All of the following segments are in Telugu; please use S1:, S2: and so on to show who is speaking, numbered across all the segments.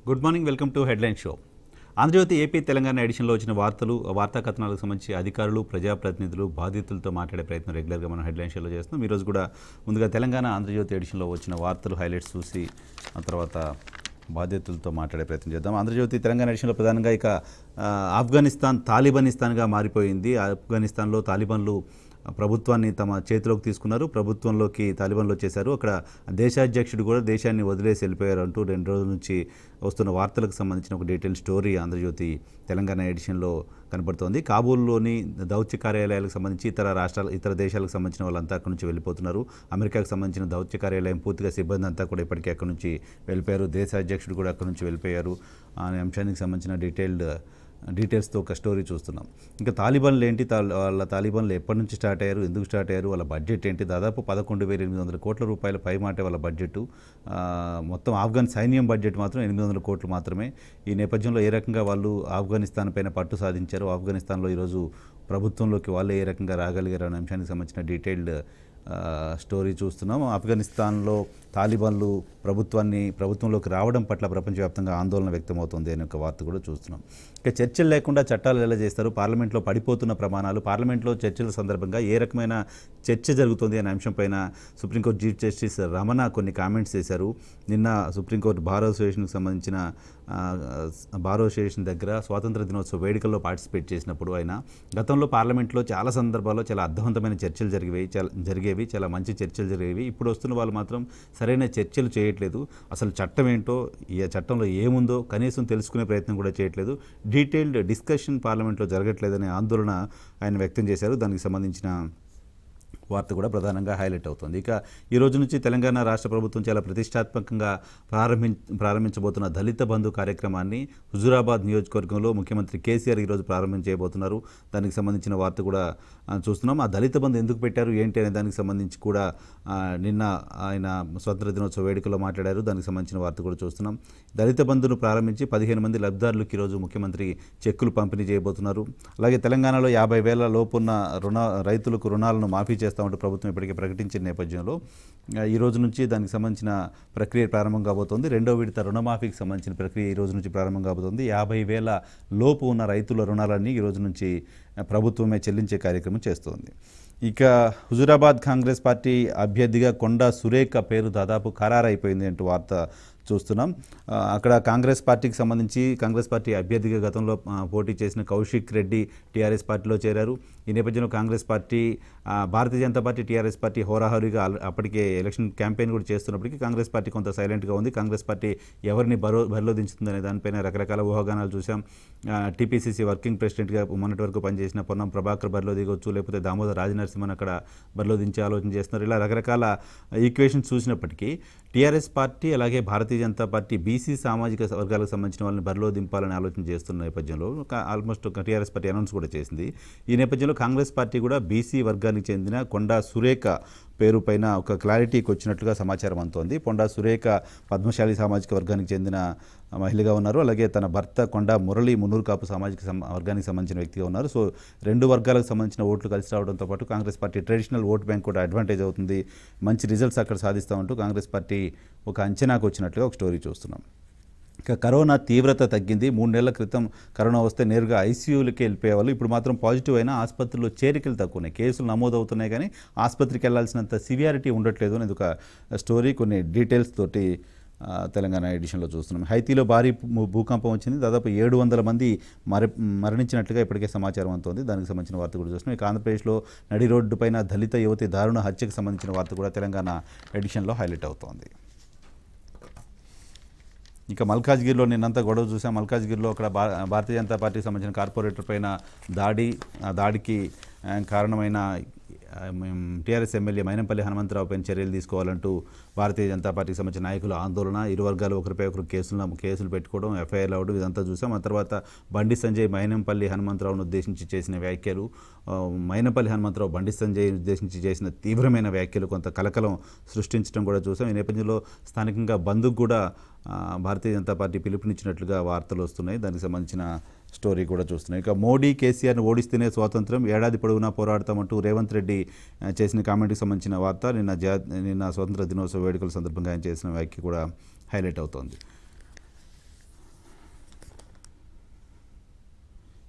S1: Good morning welcome to headline show Andhra Jyothi AP Telangana ఎడిషన్లో వచ్చిన వార్తలు వార్తా కథనాలకు సంబంధించి అధికారులు ప్రజాప్రతినిధులు బాధితులతో మాట్లాడే ప్రయత్నం రెగ్యులర్గా మనం హెడ్లైన్ షోలో చేస్తున్నాం ఈరోజు కూడా ముందుగా తెలంగాణ ఆంధ్రజ్యోతి ఎడిషన్లో వచ్చిన వార్తలు హైలైట్స్ చూసి ఆ తర్వాత బాధితులతో మాట్లాడే ప్రయత్నం చేద్దాం ఆంధ్రజ్యోతి తెలంగాణ ఎడిషన్లో ప్రధానంగా ఇక ఆ, ఆఫ్ఘనిస్తాన్ తాలిబానిస్తాన్గా మారిపోయింది ఆఫ్ఘనిస్తాన్లో తాలిబాన్లు ప్రభుత్వాన్ని తమ చేతిలోకి తీసుకున్నారు ప్రభుత్వంలోకి తాలిబాన్లు వచ్చేశారు అక్కడ దేశాధ్యక్షుడు కూడా దేశాన్ని వదిలేసి వెళ్ళిపోయారు అంటూ రెండు రోజుల నుంచి వస్తున్న వార్తలకు సంబంధించిన ఒక డీటెయిల్ స్టోరీ ఆంధ్రజ్యోతి తెలంగాణ ఎడిషన్లో కనబడుతోంది కాబూల్లోని దౌత్య కార్యాలయాలకు సంబంధించి ఇతర రాష్ట్రాల ఇతర దేశాలకు సంబంధించిన వాళ్ళంతా అక్కడి నుంచి వెళ్ళిపోతున్నారు అమెరికాకు సంబంధించిన దౌత్య కార్యాలయం పూర్తిగా సిబ్బంది అంతా కూడా ఇప్పటికే అక్కడి నుంచి వెళ్ళిపోయారు దేశాధ్యక్షుడు కూడా అక్కడి నుంచి వెళ్ళిపోయారు అనే అంశానికి సంబంధించిన డీటెయిల్డ్ డీటెయిల్స్తో ఒక స్టోరీ చూస్తున్నాం ఇంకా తాలిబాన్లు ఏంటి తాల్- వాళ్ళ తాలిబాన్లు ఎప్పటి నుంచి స్టార్ట్ అయ్యారు ఎందుకు స్టార్ట్ అయ్యారు వాళ్ళ బడ్జెట్ ఏంటి దాదాపు పదకొండు వేల ఎనిమిది వందల కోట్ల రూపాయల పై మాట వాళ్ళ బడ్జెట్ మొత్తం ఆఫ్ఘన్ సైన్యం బడ్జెట్ మాత్రం ఎనిమిది వందల కోట్లు మాత్రమే ఈ నేపథ్యంలో ఏ రకంగా వాళ్ళు ఆఫ్ఘనిస్తాన్ పైన పట్టు సాధించారు ఆఫ్ఘనిస్తాన్లో ఈరోజు ప్రభుత్వంలోకి వాళ్ళు ఏ రకంగా రాగలిగారు అనే అంశానికి సంబంధించిన డీటెయిల్డ్ ఆ, స్టోరీ చూస్తున్నాం ఆఫ్ఘనిస్తాన్లో తాలిబాన్లు ప్రభుత్వాన్ని ప్రభుత్వంలోకి రావడం పట్ల ప్రపంచవ్యాప్తంగా ఆందోళన వ్యక్తమవుతుంది అనే ఒక వార్త కూడా చూస్తున్నాం ఇక చర్చలు లేకుండా చట్టాలు ఎలా చేస్తారు పార్లమెంట్లో పడిపోతున్న ప్రమాణాలు పార్లమెంట్లో చర్చల సందర్భంగా ఏ రకమైన చర్చ జరుగుతుంది అనే అంశంపైన సుప్రీంకోర్టు చీఫ్ జస్టిస్ రమణ కొన్ని కామెంట్స్ చేశారు నిన్న సుప్రీంకోర్టు బార్ అసోసియేషన్కి సంబంధించిన ఆ, బార్ అసోసియేషన్ దగ్గర స్వాతంత్ర దినోత్సవ వేడుకల్లో పార్టిసిపేట్ చేసినప్పుడు ఆయన గతంలో పార్లమెంట్లో చాలా సందర్భాల్లో చాలా అర్థవంతమైన చర్చలు జరిగేవి చాలా జరిగేవి చాలా మంచి చర్చలు జరిగేవి ఇప్పుడు వస్తున్న వాళ్ళు మాత్రం సరైన చర్చలు చేయట్లేదు అసలు చట్టం ఏంటో ఈ చట్టంలో ఏముందో కనీసం తెలుసుకునే ప్రయత్నం కూడా చేయట్లేదు డీటెయిల్డ్ డిస్కషన్ పార్లమెంట్లో జరగట్లేదనే ఆందోళన ఆయన వ్యక్తం చేశారు దానికి సంబంధించిన వార్త కూడా ప్రధానంగా హైలైట్ అవుతుంది ఇక ఈ రోజు నుంచి తెలంగాణ రాష్ట్ర ప్రభుత్వం చాలా ప్రతిష్టాత్మకంగా ప్రారంభి ప్రారంభించబోతున్న దళిత బంధు కార్యక్రమాన్ని హుజూరాబాద్ నియోజకవర్గంలో ముఖ్యమంత్రి కేసీఆర్ ఈరోజు ప్రారంభం చేయబోతున్నారు దానికి సంబంధించిన వార్త కూడా ఆ, చూస్తున్నాం ఆ దళిత బంధు ఎందుకు పెట్టారు ఏంటి అనే దానికి సంబంధించి కూడా ఆ, నిన్న ఆయన స్వతంత్ర దినోత్సవ వేడుకలో మాట్లాడారు దానికి సంబంధించిన వార్త కూడా చూస్తున్నాం దళిత బంధును ప్రారంభించి పదిహేను మంది లబ్ధిదారులకు ఈరోజు ముఖ్యమంత్రి చెక్కులు పంపిణీ చేయబోతున్నారు అలాగే తెలంగాణలో యాభై వేల లోపున్న రుణ రైతులకు రుణాలను మాఫీ చేస్తామంటూ ప్రభుత్వం ఇప్పటికే ప్రకటించిన నేపథ్యంలో ఆ, ఈ రోజు నుంచి దానికి సంబంధించిన ప్రక్రియ ప్రారంభం కాబోతోంది రెండో విడత రుణమాఫీకి సంబంధించిన ప్రక్రియ ఈ రోజు నుంచి ప్రారంభం కాబోతోంది యాభై వేల లోపు ఉన్న రైతుల రుణాలన్నీ ఈ రోజు నుంచి ఆ, ప్రభుత్వమే చెల్లించే కార్యక్రమం చేస్తోంది ఇక హుజూరాబాద్ కాంగ్రెస్ పార్టీ అభ్యర్థిగా కొండా సురేఖ పేరు దాదాపు ఖరారైపోయింది అంటూ వార్త చూస్తున్నాం ఆ, అక్కడ కాంగ్రెస్ పార్టీకి సంబంధించి కాంగ్రెస్ పార్టీ అభ్యర్థిగా గతంలో ఆ, పోటీ చేసిన కౌశిక్ రెడ్డి టీఆర్ఎస్ పార్టీలో చేరారు ఈ నేపథ్యంలో కాంగ్రెస్ పార్టీ ఆ, Bharatiya Janata party TRS party హోరాహోరీగా ఆల్- అప్పటికే ఎలక్షన్ క్యాంపెయిన్ కూడా చేస్తున్నప్పటికీ కాంగ్రెస్ పార్టీ కొంత సైలెంట్గా ఉంది కాంగ్రెస్ పార్టీ ఎవరిని బరో బరిలో దించుతుందనే దానిపైన రకరకాల ఊహాగానాలు చూసాం టీపీసీసీ వర్కింగ్ ప్రెసిడెంట్గా మొన్నటి వరకు పనిచేసిన పొన్నం ప్రభాకర్ బరిలో దిగొచ్చు లేకపోతే దామోదర్ రాజనరసింహన్ అక్కడ బరిలో దించే ఆలోచన చేస్తున్నారు ఇలా రకరకాల ఈక్వేషన్స్ చూసినప్పటికీ టీఆర్ఎస్ పార్టీ అలాగే భారతీయ జనతా పార్టీ బీసీ సామాజిక వర్గాలకు సంబంధించిన వాళ్ళని బరిలో దింపాలని ఆలోచన చేస్తున్న నేపథ్యంలో ఒక ఆల్మోస్ట్ ఒక టీఆర్ఎస్ పార్టీ అనౌన్స్ కూడా చేసింది ఈ నేపథ్యంలో కాంగ్రెస్ పార్టీ కూడా బీసీ వర్గానికి చెందిన కొండా సురేఖ పేరు పైన ఒక క్లారిటీకి వచ్చినట్లుగా సమాచారం అందుతోంది కొండా సురేఖ పద్మశాలి సామాజిక వర్గానికి చెందిన మహిళగా ఉన్నారు అలాగే తన భర్త కొండా మురళి మున్నూరు కాపు సామాజిక సం- వర్గానికి సంబంధించిన వ్యక్తిగా ఉన్నారు సో రెండు వర్గాలకు సంబంధించిన ఓట్లు కలిసి రావడంతో పాటు Congress party traditional vote bank కూడా అడ్వాంటేజ్ అవుతుంది మంచి రిజల్ట్స్ అక్కడ సాధిస్తామంటూ కాంగ్రెస్ పార్టీ ఒక అంచనాకు వచ్చినట్లుగా ఒక స్టోరీ చూస్తున్నాం ఇక కరోనా తీవ్రత తగ్గింది మూడు నెలల క్రితం కరోనా వస్తే నేరుగా ఐసీయూలకి వెళ్ళిపోయేవాళ్ళు ఇప్పుడు మాత్రం పాజిటివ్ అయినా ఆసుపత్రిలో చేరికలు తక్కువనే కేసులు నమోదవుతున్నాయి కానీ ఆసుపత్రికి వెళ్లాల్సినంత సివియారిటీ ఉండట్లేదు అనేది ఒక స్టోరీ కొన్ని డీటెయిల్స్ తోటి ఆ, తెలంగాణ ఎడిషన్లో చూస్తున్నాం హైతీలో భారీ భూ- భూకంపం వచ్చింది దాదాపు ఏడు వందల మంది మరి మరణించినట్లుగా ఇప్పటికే సమాచారం అందుతోంది దానికి సంబంధించిన వార్త కూడా చూస్తున్నాం ఇక ఆంధ్రప్రదేశ్లో నడి రోడ్డు పైన దళిత యువతి దారుణ హత్యకు సంబంధించిన వార్త కూడా తెలంగాణ ఎడిషన్లో హైలైట్ అవుతోంది ఇక మల్కాజ్గిరిలో నిన్నంతా గొడవ చూసాం మల్కాజ్గిరిలో అక్కడ భా భారతీయ జనతా పార్టీకి సంబంధించిన కార్పొరేటర్ పైన దాడి ఆ దాడికి ఆ, కారణమైన టీఆర్ఎస్ ఎమ్మెల్యే మైనంపల్లి హనుమంతరావు పైన చర్యలు తీసుకోవాలంటూ భారతీయ జనతా పార్టీకి సంబంధించిన నాయకుల ఆందోళన ఇరు వర్గాలు ఒకరిపై ఒకరు కేసులు కేసులు పెట్టుకోవడం ఎఫ్ఐఆర్లు అవ్వడం ఇదంతా చూసాం ఆ తర్వాత బండి సంజయ్ మైనంపల్లి హనుమంతరావును ఉద్దేశించి చేసిన వ్యాఖ్యలు ఆ, మైనంపల్లి హనుమంతరావు బండి సంజయ్ ఉద్దేశించి చేసిన తీవ్రమైన వ్యాఖ్యలు కొంత కలకలం సృష్టించడం కూడా చూసాం ఈ నేపథ్యంలో స్థానికంగా బంధుకు కూడా ఆ, భారతీయ జనతా పార్టీ పిలుపునిచ్చినట్లుగా వార్తలు వస్తున్నాయి దానికి సంబంధించిన స్టోరీ కూడా చూస్తున్నాయి ఇక మోడీ కేసీఆర్ని ఓడిస్తేనే స్వాతంత్రం ఏడాది పొడవునా పోరాడతామంటూ రేవంత్ రెడ్డి ఆ, చేసిన కామెంట్కి సంబంధించిన వార్త నిన్న జా నిన్న స్వాతంత్ర దినోత్సవ వేడుకల సందర్భంగా ఆయన చేసిన వ్యాఖ్య కూడా హైలైట్ అవుతోంది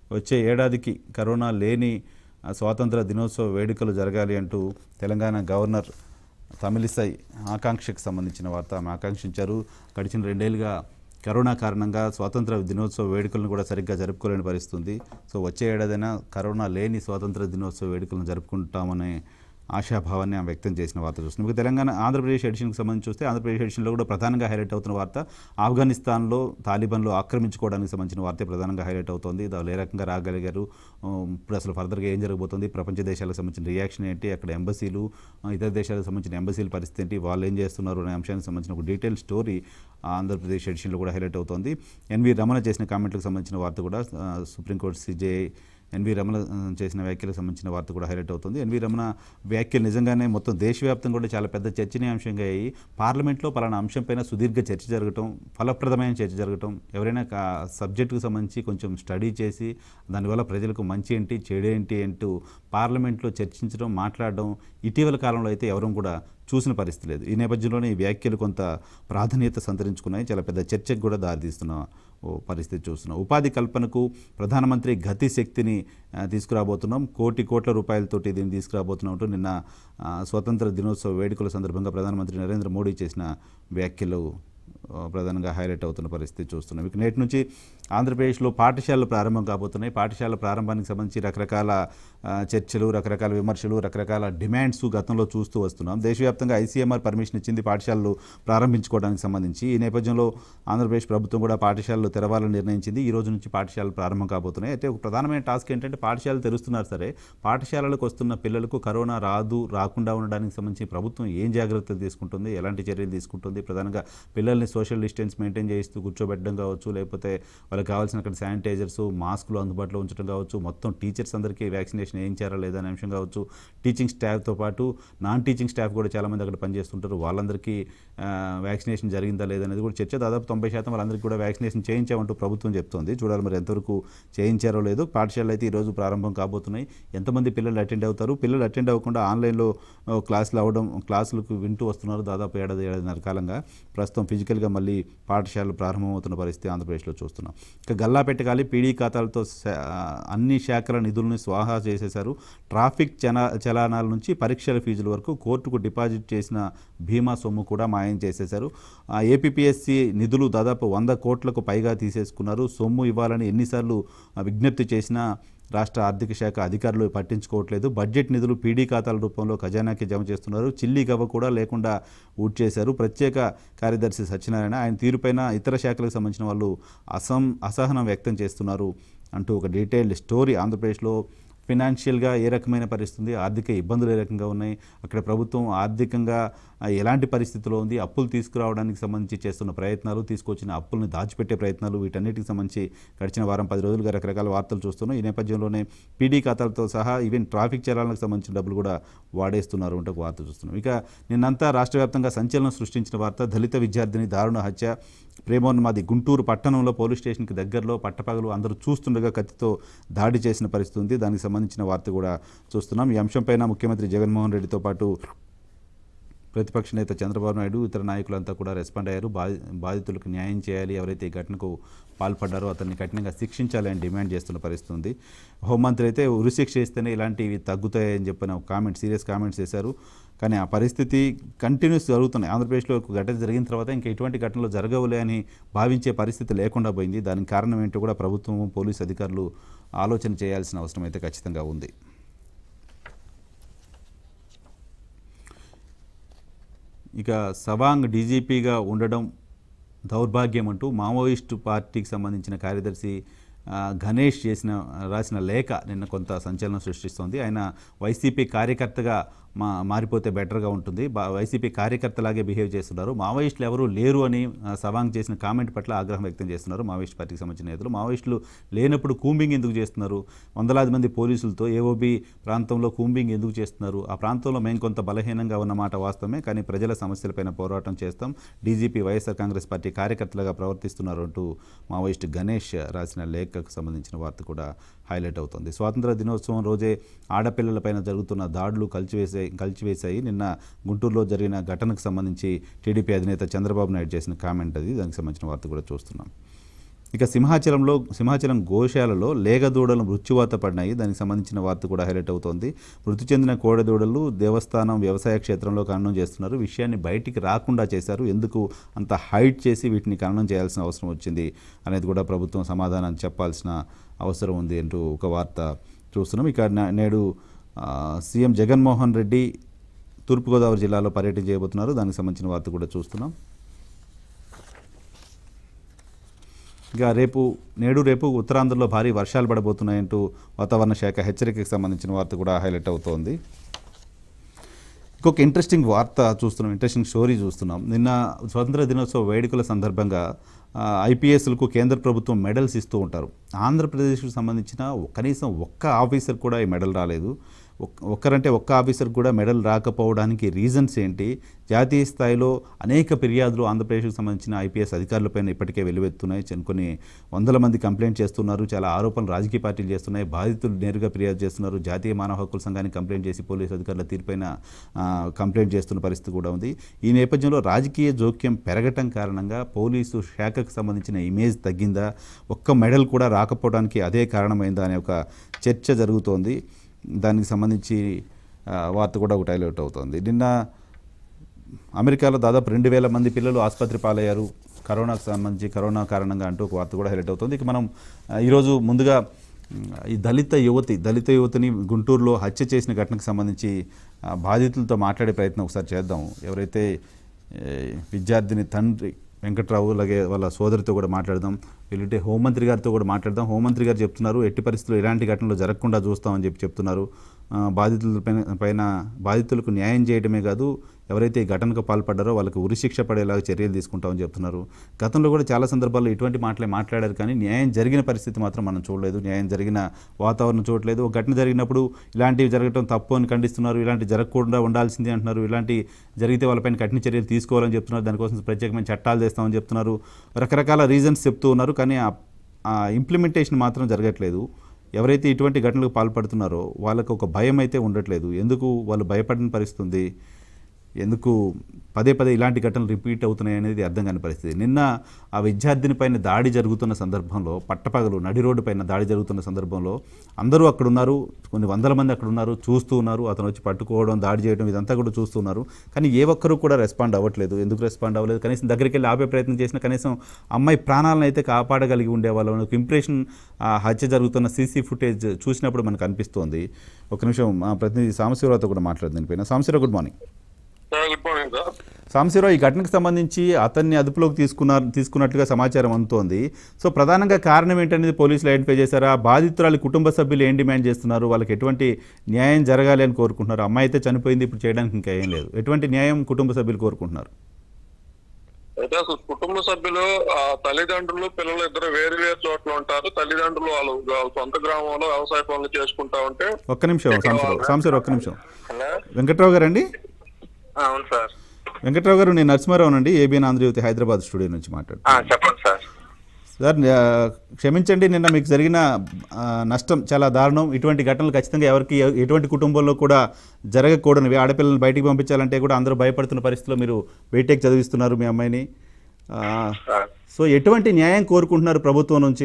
S1: వచ్చే ఏడాదికి కరోనా లేని ఆ, స్వాతంత్ర దినోత్సవ వేడుకలు జరగాలి అంటూ తెలంగాణ గవర్నర్ తమిళిసై ఆకాంక్షకు సంబంధించిన వార్త ఆమె ఆకాంక్షించారు గడిచిన రెండేళ్లుగా కరోనా కారణంగా స్వాతంత్ర దినోత్సవ వేడుకలను కూడా సరిగ్గా జరుపుకోలేని పరిస్థితి ఉంది సో వచ్చే ఏడాదైనా కరోనా లేని స్వాతంత్ర దినోత్సవ వేడుకలను జరుపుకుంటామనే ఆశాభావాన్ని ఆమె వ్యక్తం చేసిన వార్త చూస్తున్నాం ఇక తెలంగాణ ఆంధ్రప్రదేశ్ ఎడిషన్కి సంబంధించి చూస్తే ఆంధ్రప్రదేశ్ ఎడిషన్లో కూడా ప్రధానంగా హైలైట్ అవుతున్న వార్త ఆఫ్ఘనిస్తాన్లో తాలిబాన్లు ఆక్రమించుకోవడానికి సంబంధించిన వార్తే ప్రధానంగా హైలైట్ అవుతోంది దాని ఏ రకంగా రాగలిగారు ఉమ్, ఇప్పుడు అసలు ఫర్దర్గా ఏం జరగబోతోంది ప్రపంచ దేశాలకు సంబంధించిన రియాక్షన్ ఏంటి అక్కడ ఎంబసీలు ఆ, ఇతర దేశాలకు సంబంధించిన ఎంబసీల పరిస్థితి ఏంటి వాళ్ళు ఏం చేస్తున్నారు అనే అంశానికి సంబంధించిన ఒక డీటెయిల్ స్టోరీ ఆంధ్రప్రదేశ్ ఎడిషన్లో కూడా హైలైట్ అవుతోంది ఎన్వి రమణ చేసిన కామెంట్లకు సంబంధించిన వార్త కూడా ఆ, సుప్రీంకోర్టు సిజేఐ ఎన్వి రమణ ఆ, చేసిన వ్యాఖ్యలకు సంబంధించిన వార్త కూడా హైలైట్ అవుతుంది ఎన్వి రమణ వ్యాఖ్యలు నిజంగానే మొత్తం దేశవ్యాప్తంగా కూడా చాలా పెద్ద చర్చనీయాంశంగా అయ్యి పార్లమెంట్లో పలానా అంశంపైన సుదీర్ఘ చర్చ జరగటం ఫలప్రదమైన చర్చ జరగటం ఎవరైనా కా- సబ్జెక్టుకు సంబంధించి కొంచెం స్టడీ చేసి దానివల్ల ప్రజలకు మంచి ఏంటి చెడేంటి అంటూ పార్లమెంట్లో చర్చించడం మాట్లాడడం ఇటీవల కాలంలో అయితే ఎవరూ కూడా చూసిన పరిస్థితి లేదు ఈ నేపథ్యంలోనే ఈ వ్యాఖ్యలు కొంత ప్రాధాన్యత సంతరించుకున్నాయి చాలా పెద్ద చర్చకు కూడా దారితీస్తున్న ఓ పరిస్థితి చూస్తున్నాం ఉపాధి కల్పనకు ప్రధానమంత్రి గతి శక్తిని ఆ, తీసుకురాబోతున్నాం కోటి కోట్ల రూపాయలతోటి దీన్ని తీసుకురాబోతున్నాం అంటూ నిన్న ఆ, స్వతంత్ర దినోత్సవ వేడుకల సందర్భంగా ప్రధానమంత్రి నరేంద్ర మోడీ చేసిన వ్యాఖ్యలు ఆ, ప్రధానంగా హైలైట్ అవుతున్న పరిస్థితి చూస్తున్నాం ఇక నేటి నుంచి ఆంధ్రప్రదేశ్లో పాఠశాలలు ప్రారంభం కాబోతున్నాయి పాఠశాలల ప్రారంభానికి సంబంధించి రకరకాల ఆ, చర్చలు రకరకాల విమర్శలు రకరకాల డిమాండ్స్ గతంలో చూస్తూ వస్తున్నాం దేశవ్యాప్తంగా ఐసీఎంఆర్ పర్మిషన్ ఇచ్చింది పాఠశాలలు ప్రారంభించుకోవడానికి సంబంధించి ఈ నేపథ్యంలో ఆంధ్రప్రదేశ్ ప్రభుత్వం కూడా పాఠశాలలు తెరవాలని నిర్ణయించింది ఈ రోజు నుంచి పాఠశాలలు ప్రారంభం కాబోతున్నాయి అయితే ఒక ప్రధానమైన టాస్క్ ఏంటంటే పాఠశాలలు తెరుస్తున్నారు సరే పాఠశాలలకు వస్తున్న పిల్లలకు కరోనా రాదు రాకుండా ఉండడానికి సంబంధించి ప్రభుత్వం ఏం జాగ్రత్తలు తీసుకుంటుంది ఎలాంటి చర్యలు తీసుకుంటుంది ప్రధానంగా పిల్లల్ని సోషల్ డిస్టెన్స్ మెయింటైన్ చేస్తూ కూర్చోబెట్టడం కావచ్చు లేకపోతే వాళ్ళకి కావాల్సిన అక్కడ శానిటైజర్స్ మాస్కులు అందుబాటులో ఉంచడం కావచ్చు మొత్తం టీచర్స్ అందరికీ వ్యాక్సినేషన్ వేయించారా లేదా అనే అంశం కావచ్చు టీచింగ్ స్టాఫ్తో పాటు నాన్ టీచింగ్ స్టాఫ్ కూడా చాలామంది అక్కడ పనిచేస్తుంటారు వాళ్ళందరికీ ఆ, వ్యాక్సినేషన్ జరిగిందా లేదా అనేది కూడా చర్చ దాదాపు తొంభై శాతం వాళ్ళందరికీ కూడా వ్యాక్సినేషన్ చేయించామంటూ ప్రభుత్వం చెప్తోంది చూడాలి మరి ఎంతవరకు చేయించారో లేదో పాఠశాలలు అయితే ఈరోజు ప్రారంభం కాబోతున్నాయి ఎంతమంది పిల్లలు అటెండ్ అవుతారు పిల్లలు అటెండ్ అవ్వకుండా ఆన్లైన్లో ఆ, క్లాసులు అవ్వడం క్లాసులకు వింటూ వస్తున్నారు దాదాపు ఏడాది ఏడాదిన్నర కాలంగా ప్రస్తుతం ఫిజికల్గా మళ్ళీ పాఠశాలలు ప్రారంభమవుతున్న పరిస్థితి ఆంధ్రప్రదేశ్లో చూస్తున్నాం ఇక గల్లా పెట్టగాలి పీడీ ఖాతాలతో శా- అన్ని శాఖల నిధులను స్వాహా చేసేశారు ట్రాఫిక్ చనా చలానాల నుంచి పరీక్షల ఫీజుల వరకు కోర్టుకు డిపాజిట్ చేసిన బీమా సొమ్ము కూడా మాయం చేసేశారు ఆ, ఏపీపీఎస్సీ నిధులు దాదాపు వంద కోట్లకు పైగా తీసేసుకున్నారు సొమ్ము ఇవ్వాలని ఎన్నిసార్లు ఆ, విజ్ఞప్తి చేసినా రాష్ట్ర ఆర్థిక శాఖ అధికారులు పట్టించుకోవట్లేదు బడ్జెట్ నిధులు పీడీ ఖాతాల రూపంలో ఖజానాకి జమ చేస్తున్నారు చిల్లి గవ్వ కూడా లేకుండా ఊడ్చేశారు ప్రత్యేక కార్యదర్శి సత్యనారాయణ ఆయన తీరుపైన ఇతర శాఖలకు సంబంధించిన వాళ్ళు అసం అసహనం వ్యక్తం చేస్తున్నారు అంటూ ఒక డీటెయిల్డ్ స్టోరీ ఆంధ్రప్రదేశ్లో ఫినాన్షియల్గా ఏ రకమైన పరిస్థితి ఉంది ఆర్థిక ఇబ్బందులు ఏ రకంగా ఉన్నాయి అక్కడ ప్రభుత్వం ఆర్థికంగా ఆ, ఎలాంటి పరిస్థితిలో ఉంది అప్పులు తీసుకురావడానికి సంబంధించి చేస్తున్న ప్రయత్నాలు తీసుకొచ్చిన అప్పుల్ని దాచిపెట్టే ప్రయత్నాలు వీటన్నిటికి సంబంధించి గడిచిన వారం పది రోజులుగా రకరకాల వార్తలు చూస్తున్నాం ఈ నేపథ్యంలోనే పీడీ ఖాతాలతో సహా ఈవెన్ ట్రాఫిక్ చలాలకు సంబంధించిన డబ్బులు కూడా వాడేస్తున్నారు అంటే ఒక వార్త చూస్తున్నాం ఇక నిన్నంతా రాష్ట్ర వ్యాప్తంగా సంచలనం సృష్టించిన వార్త దళిత విద్యార్థిని దారుణ హత్య ప్రేమోన్మాది గుంటూరు పట్టణంలో పోలీస్ స్టేషన్కి దగ్గరలో పట్టపగలు అందరూ చూస్తుండగా కత్తితో దాడి చేసిన పరిస్థితి ఉంది దానికి సంబంధించిన వార్త కూడా చూస్తున్నాం ఈ అంశంపైన ముఖ్యమంత్రి జగన్మోహన్ రెడ్డితో పాటు ప్రతిపక్ష నేత చంద్రబాబు నాయుడు ఇతర నాయకులంతా కూడా రెస్పాండ్ అయ్యారు బాధి బాధితులకు న్యాయం చేయాలి ఎవరైతే ఈ ఘటనకు పాల్పడ్డారో అతన్ని కఠినంగా శిక్షించాలి అని డిమాండ్ చేస్తున్న పరిస్థితి ఉంది హోంమంత్రి అయితే ఉరిశిక్ష ఇస్తేనే ఇలాంటివి తగ్గుతాయని చెప్పిన ఒక కామెంట్ సీరియస్ కామెంట్స్ చేశారు కానీ ఆ పరిస్థితి కంటిన్యూస్ జరుగుతున్నాయి ఆంధ్రప్రదేశ్లో ఒక ఘటన జరిగిన తర్వాత ఇంకా ఎటువంటి ఘటనలు జరగవులే అని భావించే పరిస్థితి లేకుండా పోయింది దానికి కారణం ఏంటో కూడా ప్రభుత్వం పోలీసు అధికారులు ఆలోచన చేయాల్సిన అవసరం అయితే ఖచ్చితంగా ఉంది ఇక సవాంగ్ డీజీపీగా ఉండడం దౌర్భాగ్యం అంటూ మావోయిస్టు పార్టీకి సంబంధించిన కార్యదర్శి ఆ, గణేష్ చేసిన రాసిన లేఖ నిన్న కొంత సంచలనం సృష్టిస్తోంది ఆయన వైసీపీ కార్యకర్తగా మా మారిపోతే బెటర్గా ఉంటుంది బా వైసీపీ కార్యకర్తలాగే బిహేవ్ చేస్తున్నారు మావోయిస్టులు ఎవరూ లేరు అని ఆ, సవాంగ్ చేసిన కామెంట్ పట్ల ఆగ్రహం వ్యక్తం చేస్తున్నారు మావోయిస్ట్ పార్టీకి సంబంధించిన నేతలు మావోయిస్టులు లేనప్పుడు కూంబింగ్ ఎందుకు చేస్తున్నారు వందలాది మంది పోలీసులతో ఏఓబి ప్రాంతంలో కూంబింగ్ ఎందుకు చేస్తున్నారు ఆ ప్రాంతంలో మేము కొంత బలహీనంగా ఉన్నమాట వాస్తవమే కానీ ప్రజల సమస్యలపైన పోరాటం చేస్తాం డీజీపీ వైఎస్ఆర్ కాంగ్రెస్ పార్టీ కార్యకర్తలుగా ప్రవర్తిస్తున్నారు అంటూ మావోయిస్ట్ గణేష్ రాసిన లేఖకు సంబంధించిన వార్త కూడా హైలైట్ అవుతుంది స్వాతంత్ర దినోత్సవం రోజే ఆడపిల్లలపైన జరుగుతున్న దాడులు కలిచివేసాయి కలిచివేశాయి నిన్న గుంటూరులో జరిగిన ఘటనకు సంబంధించి టీడీపీ అధినేత చంద్రబాబు నాయుడు చేసిన కామెంట్ అది దానికి సంబంధించిన వార్త కూడా చూస్తున్నాం ఇక సింహాచలంలో సింహాచలం గోశాలలో లేగదూడలు మృత్యువాత పడినాయి దానికి సంబంధించిన వార్త కూడా హైలైట్ అవుతోంది మృతి చెందిన కోడెదూడలు దేవస్థానం వ్యవసాయ క్షేత్రంలో ఖననం చేస్తున్నారు విషయాన్ని బయటికి రాకుండా చేశారు ఎందుకు అంత హైట్ చేసి వీటిని ఖననం చేయాల్సిన అవసరం వచ్చింది అనేది కూడా ప్రభుత్వం సమాధానం చెప్పాల్సిన అవసరం ఉంది అంటూ ఒక వార్త చూస్తున్నాం ఇక నా- నేడు ఆ, సీఎం జగన్మోహన్ రెడ్డి తూర్పుగోదావరి జిల్లాలో పర్యటన చేయబోతున్నారు దానికి సంబంధించిన వార్త కూడా చూస్తున్నాం ఇక రేపు నేడు రేపు ఉత్తరాంధ్రలో భారీ వర్షాలు పడబోతున్నాయంటూ వాతావరణ శాఖ హెచ్చరికకు సంబంధించిన వార్త కూడా హైలైట్ అవుతోంది ఇంకొక ఇంట్రెస్టింగ్ వార్త చూస్తున్నాం ఇంట్రెస్టింగ్ స్టోరీ చూస్తున్నాం నిన్న స్వతంత్ర దినోత్సవ వేడుకల సందర్భంగా ఆ, ఐపీఎస్లకు కేంద్ర ప్రభుత్వం మెడల్స్ ఇస్తూ ఉంటారు ఆంధ్రప్రదేశ్కు సంబంధించిన కనీసం ఒక్క ఆఫీసర్ కూడా ఈ మెడల్ రాలేదు ఒక్- ఒక్కరంటే ఒక్క ఆఫీసర్ కూడా మెడల్ రాకపోవడానికి రీజన్స్ ఏంటి జాతీయ స్థాయిలో అనేక ఫిర్యాదులు ఆంధ్రప్రదేశ్కు సంబంధించిన ఐపీఎస్ అధికారులపైన ఇప్పటికే వెలువెత్తున్నాయి చిన్న కొన్ని వందల మంది కంప్లైంట్ చేస్తున్నారు చాలా ఆరోపణలు రాజకీయ పార్టీలు చేస్తున్నాయి బాధితులు నేరుగా ఫిర్యాదు చేస్తున్నారు జాతీయ మానవ హక్కుల సంఘానికి కంప్లైంట్ చేసి పోలీసు అధికారుల తీరుపైన ఆ, కంప్లైంట్ చేస్తున్న పరిస్థితి కూడా ఉంది ఈ నేపథ్యంలో రాజకీయ జోక్యం పెరగటం కారణంగా పోలీసు శాఖకు సంబంధించిన ఇమేజ్ తగ్గిందా ఒక్క మెడల్ కూడా రాకపోవడానికి అదే కారణమైందా అనే ఒక చర్చ జరుగుతోంది దానికి సంబంధించి ఆ, వార్త కూడా ఒకటి హైలైట్ అవుతోంది నిన్న అమెరికాలో దాదాపు రెండు వేల మంది పిల్లలు ఆసుపత్రి పాలయ్యారు కరోనాకు సంబంధించి కరోనా కారణంగా అంటూ ఒక వార్త కూడా హైలైట్ అవుతుంది ఇక మనం ఆ, ఈరోజు ముందుగా ఉమ్, ఈ దళిత యువతి దళిత యువతిని గుంటూరులో హత్య చేసిన ఘటనకు సంబంధించి ఆ, బాధితులతో మాట్లాడే ప్రయత్నం ఒకసారి చేద్దాం ఎవరైతే ఏ, విద్యార్థిని తండ్రి వెంకట్రావు అలాగే వాళ్ళ సోదరితో కూడా మాట్లాడదాం వీళ్ళంటే హోంమంత్రి గారితో కూడా మాట్లాడదాం హోంమంత్రి గారు చెప్తున్నారు ఎట్టి పరిస్థితుల్లో ఇలాంటి ఘటనలు జరగకుండా చూస్తామని చెప్పి చెప్తున్నారు ఆ, బాధితుల పైన పైన బాధితులకు న్యాయం చేయడమే కాదు ఎవరైతే ఈ ఘటనకు పాల్పడ్డారో వాళ్ళకి ఉరిశిక్ష పడేలాగా చర్యలు తీసుకుంటామని చెప్తున్నారు గతంలో కూడా చాలా సందర్భాల్లో ఇటువంటి మాటలే మాట్లాడారు కానీ న్యాయం జరిగిన పరిస్థితి మాత్రం మనం చూడలేదు న్యాయం జరిగిన వాతావరణం చూడలేదు ఒక ఘటన జరిగినప్పుడు ఇలాంటివి జరగటం తప్పు అని ఖండిస్తున్నారు ఇలాంటి జరగకుండా ఉండాల్సింది అంటున్నారు ఇలాంటి జరిగితే వాళ్ళపైన కఠిన చర్యలు తీసుకోవాలని చెప్తున్నారు దానికోసం ప్రత్యేకమైన చట్టాలు చేస్తామని చెప్తున్నారు రకరకాల రీజన్స్ చెప్తూ ఉన్నారు కానీ ఆ- ఆ ఇంప్లిమెంటేషన్ మాత్రం జరగట్లేదు ఎవరైతే ఇటువంటి ఘటనలకు పాల్పడుతున్నారో వాళ్ళకు ఒక భయం అయితే ఉండట్లేదు ఎందుకు వాళ్ళు భయపడిన పరిస్థితి ఉంది ఎందుకు పదే పదే ఇలాంటి ఘటనలు రిపీట్ అవుతున్నాయి అనేది అర్థం కాని పరిస్థితి నిన్న ఆ విద్యార్థిని పైన దాడి జరుగుతున్న సందర్భంలో పట్టపగలు నడి రోడ్డు పైన దాడి జరుగుతున్న సందర్భంలో అందరూ అక్కడ ఉన్నారు కొన్ని వందల మంది అక్కడ ఉన్నారు చూస్తూ ఉన్నారు అతను వచ్చి పట్టుకోవడం దాడి చేయడం ఇదంతా కూడా చూస్తున్నారు కానీ ఏ ఒక్కరు కూడా రెస్పాండ్ అవ్వట్లేదు ఎందుకు రెస్పాండ్ అవ్వలేదు కనీసం దగ్గరికి వెళ్ళి ఆపే ప్రయత్నం చేసినా కనీసం అమ్మాయి ప్రాణాలను అయితే కాపాడగలిగి ఉండేవాళ్ళు ఒక ఇంప్రెషన్ ఆ హత్య జరుగుతున్న సీసీ ఫుటేజ్ చూసినప్పుడు మనకు అనిపిస్తోంది ఒక నిమిషం మా ప్రతినిధి సాంబశివరావుతో కూడా మాట్లాడదు దీనిపైన Sambasiva Rao good morning
S2: sir good morning sir
S1: Sambasiva Rao ఈ ఘటనకు సంబంధించి అతన్ని అదుపులోకి తీసుకున్నారు తీసుకున్నట్లుగా సమాచారం అందుతోంది సో ప్రధానంగా కారణం ఏంటనేది పోలీసులు ఐడెంటిఫై చేశారా బాధితురాలి కుటుంబ సభ్యులు ఏం డిమాండ్ చేస్తున్నారు వాళ్ళకి ఎటువంటి న్యాయం జరగాలి అని కోరుకుంటున్నారు అమ్మాయి అయితే చనిపోయింది ఇప్పుడు చేయడానికి ఇంకా ఏం లేదు ఎటువంటి న్యాయం కుటుంబ సభ్యులు కోరుకుంటున్నారు
S2: అయితే అసలు కుటుంబ సభ్యులు ఆ తల్లిదండ్రులు పిల్లలు ఇద్దరు వేరు వేరు చోట్ల ఉంటారు తల్లిదండ్రులు వాళ్ళు వాళ్ళ సొంత గ్రామంలో వ్యవసాయ పనులు చేసుకుంటా ఉంటే
S1: ఒక్క నిమిషం సాంబశివరావు సాంబశివరావు ఒక్క నిమిషం
S2: హలో
S1: వెంకట్రావు గారు అండి
S2: అవును సార్
S1: వెంకట్రావు గారు నేను నరసింహారావు అండి ఏబిఎన్ ఆంధ్రజ్యోతి హైదరాబాద్ స్టూడియో నుంచి మాట్లాడు
S2: చెప్పండి సార్
S1: సార్ ఆ, క్షమించండి నిన్న మీకు జరిగిన ఆ, నష్టం చాలా దారుణం ఇటువంటి ఘటనలు ఖచ్చితంగా ఎవరికి ఎ- ఎటువంటి కుటుంబంలో కూడా జరగకూడనివి ఆడపిల్లల్ని బయటికి పంపించాలంటే కూడా అందరూ భయపడుతున్న పరిస్థితిలో మీరు బయటకు చదివిస్తున్నారు మీ అమ్మాయిని ఆ, సో ఎటువంటి న్యాయం కోరుకుంటున్నారు ప్రభుత్వం నుంచి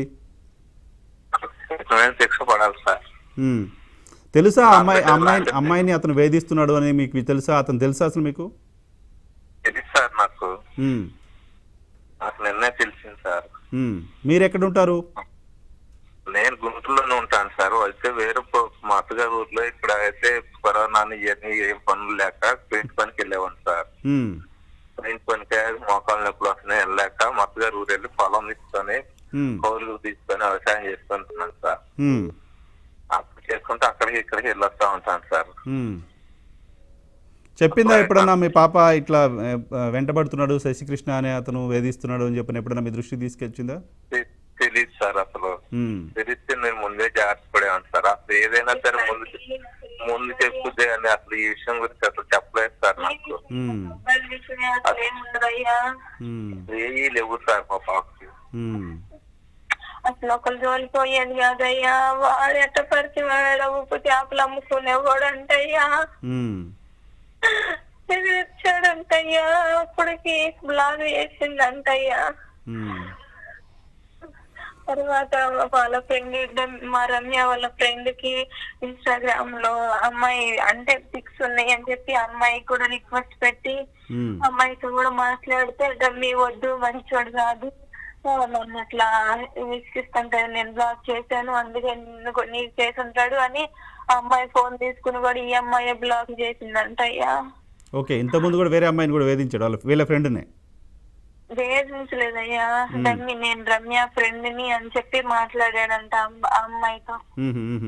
S3: శిక్ష పడాలి సార్
S1: ఉమ్. తెలుసా ఆ అమ్మాయి ఆ అమ్మాయి అమ్మాయిని అతను వేధిస్తున్నాడు అని మీకు తెలుసా అతను తెలుసా అసలు మీకు
S3: ఇది సార్ నాకు
S1: ఉమ్.
S3: నాకు నిన్నే తెలిసింది సార్
S1: ఉమ్. మీరు ఎక్కడ ఉంటారు
S3: నేను గుంటూరులోనే ఉంటాను సార్ అయితే వేరే ప- మా అత్తగారి ఊర్లో ఇక్కడ అయితే కరోనా ఇవన్నీ ఏం పనులు లేక పెయింట్ పనికి వెళ్ళేవాడిని సార్
S1: ఉమ్.
S3: పెయింట్ పనికి మోకాలు నొప్పులు వస్తున్నాయి వెళ్ళాక మా అత్తగారి ఊరు వెళ్ళి పొలం తీసుకొని
S1: ఉమ్.
S3: కౌలు తీసుకొని వ్యవసాయం చేసుకుంటున్నాను సార్
S1: ఉమ్.
S3: అక్కడ చేసుకుంటే అక్కడికి ఇక్కడికి వెళ్ళొస్తా ఉంటాను సార్
S1: మ్మ్. చెప్పిందా ఎప్పుడన్నా మీ పాప ఇట్లా ఆ, వెంటబడుతున్నాడు శశికృష్ణ అనే అతను వేధిస్తున్నాడు అని చెప్పిన ఎప్పుడన్నా మీ దృష్టికి తీసుకొచ్చిందా
S3: తె- తెలియదు సార్ అసలు
S1: మ్మ్.
S3: తెలిస్తే నేను ముందే జాగ్రత్త పడేవాను సార్ అసలు ఏదైనా సరే ముందు ముందు చెప్పుదే అని అసలు ఈ విషయం గురించి అసలు చెప్పలేదు సార్ నాకు
S1: మ్మ్.
S4: ఏముండదయ్యా
S1: మ్మ్.
S3: ఏమీ లేవు సార్ మా పాపకి
S1: మ్మ్.
S4: అసలు ఒకరు జోలిపోయేది కాదయ్యా వాడు ఎట్ట పరిచి వాడ ఉప్పు చేపలు అమ్ముకునేవాడు అంటయ్యా
S1: మ్మ్.
S4: ఇది ఇచ్చాడంటయ్యా అప్పటికి బ్లాగ్ వేసిందంటయ్యా
S1: మ్మ్.
S4: తర్వాత వాళ్ళ ఫ్రెండ్ మా రమ్య వాళ్ళ ఫ్రెండ్ కి ఇన్స్టాగ్రామ్ లో అమ్మాయి అంటే పిక్స్ ఉన్నాయి అని చెప్పి అమ్మాయి కూడా రిక్వెస్ట్ పెట్టి
S1: ఉమ్,
S4: అమ్మాయితో కూడా మాట్లాడితే డమ్మీ వద్దు మంచోడు కాదు ఆ, నన్ను అట్లా విసిగిస్తుంటాడు నేను బ్లాక్ చేశాను అందుకే నిన్ను కొ- నీకు చేసి ఉంటాడు అని ఆ అమ్మాయి ఫోన్ తీసుకుని కూడా ఈ అమ్మాయి బ్లాక్ చేసిందంట అయ్యా
S1: ఓకే ఇంతకుముందు కూడా వేరే అమ్మాయిని కూడా వేధించాడు వాళ్ళ వీళ్ళ ఫ్రెండ్నే
S4: వేధించలేదయ్యా డమ్మీ నేను రమ్య ఫ్రెండ్ ని అని చెప్పి మాట్లాడాడంట అమ్మ- ఆ అమ్మాయితో
S1: ఉహు, ఉహు.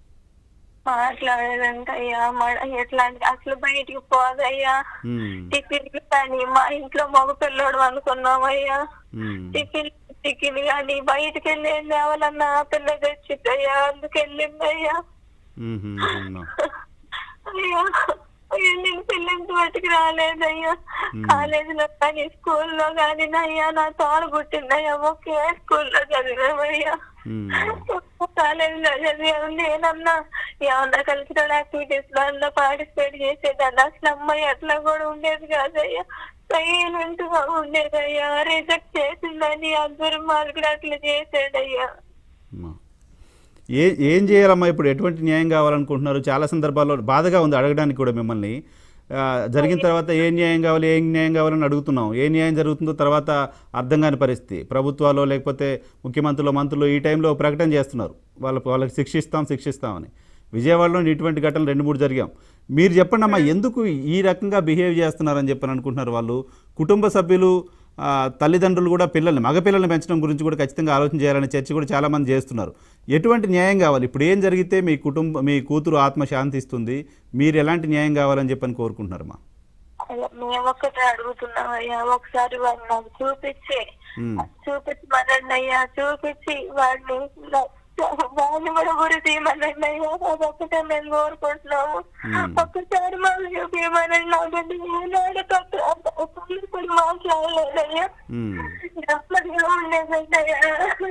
S4: మాట్లాడాడంట అయ్యా మ- ఎట్లా అంటే అసలు బయటికి పోదయ్యా
S1: ఉమ్,
S4: టిఫిన్ కానీ మా ఇంట్లో మగ పిల్లోడు అనుకున్నామయ్యా
S1: ఉమ్.
S4: టిఫిన్ టిఫిన్ కానీ బయటికి వెళ్ళి ఏం తేవాలన్నా ఆ పిల్ల తెచ్చిద్దయ్యా అందుకు వెళ్ళిందయ్యా
S1: ఉహు, ఉహు.
S4: అయ్యా అయ్యా నేను పిల్లలకి బయటికి రాలేదయ్యా కాలేజీలో కానీ స్కూల్లో కానీ అయ్యా నా తోడ పుట్టిందయ్యా ఒకే స్కూల్లో చదివామయ్యా
S1: ఉమ్.
S4: కాలేజీలో చదివాము నేనన్నా ఏమన్నా కల్చరల్ యాక్టివిటీస్ లో అన్నా పార్టిసిపేట్ చేసేదాన్ని అసలు అమ్మాయి అట్లా కూడా ఉండేది కాదయ్యా సైలెంట్ గా ఉండేదయ్యా రిజెక్ట్ చేసిందని అందరూ మార్కులు అట్లా చేసాడయ్యా
S1: అమ్మా. ఏ ఏం చేయాలమ్మా ఇప్పుడు ఎటువంటి న్యాయం కావాలనుకుంటున్నారు చాలా సందర్భాల్లో బాధగా ఉంది అడగడానికి కూడా మిమ్మల్ని ఆ, జరిగిన తర్వాత ఏ న్యాయం కావాలి ఏ న్యాయం కావాలని అడుగుతున్నాం ఏ న్యాయం జరుగుతుందో తర్వాత అర్థం కాని పరిస్థితి ప్రభుత్వాలు లేకపోతే ముఖ్యమంత్రులు మంత్రులు ఈ టైంలో ప్రకటన చేస్తున్నారు వాళ్ళ వాళ్ళకి శిక్షిస్తాం శిక్షిస్తామని విజయవాడలో ఇటువంటి ఘటనలు రెండు మూడు జరిగాం మీరు చెప్పండి అమ్మా ఎందుకు ఈ రకంగా బిహేవ్ చేస్తున్నారని చెప్పని అనుకుంటున్నారు వాళ్ళు కుటుంబ సభ్యులు ఆ, తల్లిదండ్రులు కూడా పిల్లల్ని మగ పిల్లల్ని పెంచడం గురించి కూడా ఖచ్చితంగా ఆలోచన చేయాలనే చర్చ కూడా చాలామంది చేస్తున్నారు ఎటువంటి న్యాయం కావాలి ఇప్పుడు ఏం జరిగితే మీ కుటుంబ మీ కూతురు ఆత్మ శాంతిస్తుంది మీరు ఎలాంటి న్యాయం కావాలని చెప్పని కోరుకుంటున్నారమ్మా
S4: అయ్యా, మేము ఒక్కటే అడుగుతున్నాం అయ్యా ఒకసారి వాడిని నాకు చూపించి
S1: ఉమ్,
S4: చూపించమనండి అయ్యా చూపించి వాడిని నా- వాడిని కూడా గురి తీయమనండి అయ్యా అదొక్కటే మేము కోరుకుంటున్నాము
S1: Hmm.
S4: ఒక్కసారి మాకు చూపించమనండి నా బిడ్డ ఏనాడు తప్పు తల్లి కూడా మాట్లాడలేదయ్యా
S1: ఉమ్,
S4: నెమ్మదిగా ఉండేదయ్యా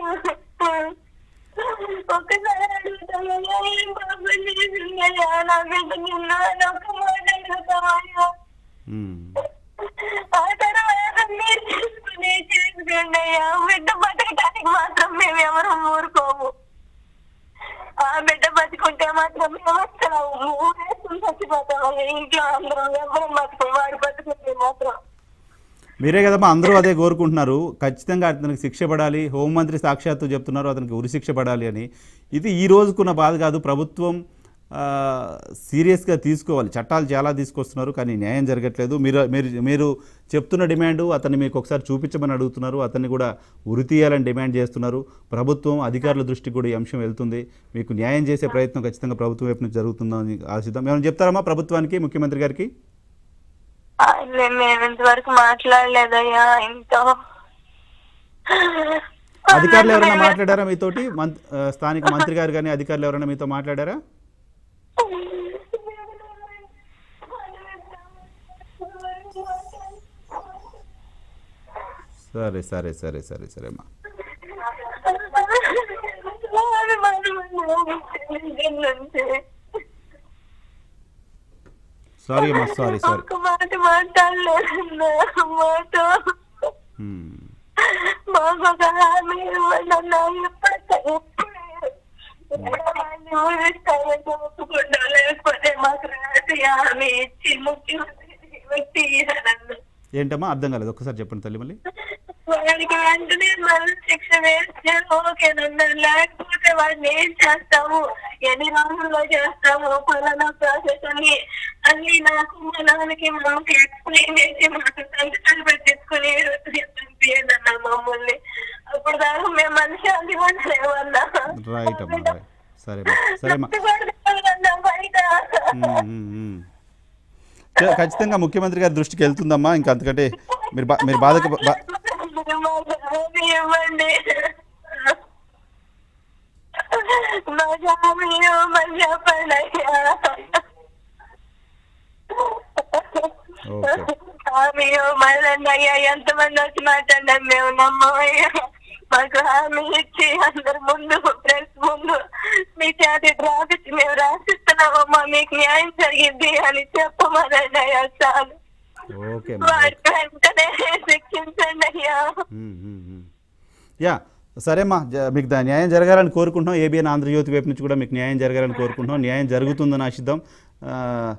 S4: ఒక్కసారి అడుగుతామయ్యా ఏం పాపం చేసిందయ్యా నా బిడ్డ నిన్న అని ఒక్క మాట అడుగుతామయ్యా
S1: ఉమ్.
S4: ఆ తర్వాత మీరు చేసుకునే చేసుకోండి అయ్యా బిడ్డ బతకడానికి మాత్రం మేము ఎవరు ఊరుకోము ఆ బిడ్డ బతుకుంటే మాత్రం మేము అసలు ఊరేసుకుని చచ్చిపోతాం అయ్యా ఇంట్లో అందరం ఎవరు బతుకు వాడు బతుకుంటే మాత్రం
S1: మీరే కదమ్మా అందరూ అదే కోరుకుంటున్నారు ఖచ్చితంగా అతనికి శిక్ష పడాలి హోంమంత్రి సాక్షాత్తు చెప్తున్నారు అతనికి ఉరి శిక్ష పడాలి అని ఇది ఈ రోజుకున్న బాధ కాదు ప్రభుత్వం ఆ, సీరియస్గా తీసుకోవాలి చట్టాలు చాలా తీసుకొస్తున్నారు కానీ న్యాయం జరగట్లేదు మీరు మీరు మీరు చెప్తున్న డిమాండు అతన్ని మీకు ఒకసారి చూపించమని అడుగుతున్నారు అతన్ని కూడా ఉరి తీయాలని డిమాండ్ చేస్తున్నారు ప్రభుత్వం అధికారుల దృష్టికి కూడా ఈ అంశం వెళ్తుంది మీకు న్యాయం చేసే ప్రయత్నం ఖచ్చితంగా ప్రభుత్వం వైపు నుంచి జరుగుతుందని ఆశిద్దాం ఏమైనా చెప్తారమ్మా ప్రభుత్వానికి ముఖ్యమంత్రి గారికి
S4: ఆ, మేము మేము ఇంతవరకు మాట్లాడలేదయ్యా ఇంతో
S1: అధికారులు ఎవరైనా మాట్లాడారా మీతోటి మంత్ ఆ, స్థానిక మంత్రి గారు కానీ అధికారులు ఎవరైనా మీతో మాట్లాడారా సరే సరే సరే సరే సరే అమ్మా సారీ అమ్మా సారీ సారీ
S4: ఒక్క మాట మాట్లాడలేదు మాతో
S1: హ్మ్.
S4: మాకు ఒక హామీ ఇవ్వండి అన్న ఎప్పుడు ఎప్పుడు ఊరిస్తామని ఒప్పుకుంటా లేకపోతే మాకు రాసి హామీ ఇచ్చి ముఖ్యమంత్రి వ్యక్తి ఇయ్యాలన్న
S1: ఏంటమ్మా అర్థం కాలేదు ఒక్కసారి చెప్పండి తల్లి మళ్ళీ
S4: వాడికి వెంటనే మరణ శిక్ష వేస్తే ఓకేనన్నా లేకపోతే వాడిని ఏం చేస్తాము ఎన్ని రోజుల్లో చేస్తాము పలానా ప్రాసెస్ అని అన్ని నాకు మా నాన్నకి మాకు ఎక్స్ప్లెయిన్ చేసి మాకు సంతకాలు పెట్టించుకుని పంపించండి మమ్మల్ని అప్పుడు దాకా మేము మనిషి అది ఉండలేమన్నా
S1: రైట్ అమ్మా రైట్ సరే అమ్మా సరే అమ్మా
S4: కష్టపడుతున్నా బయట
S1: హ్మ్, హ్మ్, హ్మ్. ఖ- ఖచ్చితంగా ముఖ్యమంత్రి గారి దృష్టికి వెళ్తుందమ్మా ఇంకా అంతకంటే మీరు బా- మీరు బాధకు బా-
S4: మాకు హామీ ఇవ్వండి మాకు హామీ ఇవ్వమని చెప్పండి అయ్యా
S1: ఓకే.
S4: హామీ ఇవ్వమని అయ్యా ఎంతమంది వచ్చి మాట్లాడినాం మేము నమ్మయ్యా మాకు హామీ ఇచ్చి అందరి ముందు ప్రెస్ ముందు మీ చేతి రాపిచ్చి మేము రాసిస్తున్నామమ్మా మీకు న్యాయం జరిగింది అని చెప్పమనండి అయ్యా చాలు
S1: ఓకే అమ్మా
S4: వాడి వెంటనే శిక్షించండి అయ్యా
S1: హ్మ్, హ్మ్, హ్మ్. యా సరేమ్మా జ- మీకు దా- న్యాయం జరగాలని కోరుకుంటున్నాం ఏబిఎన్ ఆంధ్రజ్యోతి వైపు నుంచి కూడా మీకు న్యాయం జరగాలని కోరుకుంటున్నాం న్యాయం జరుగుతుందని ఆశిద్దాం ఆ,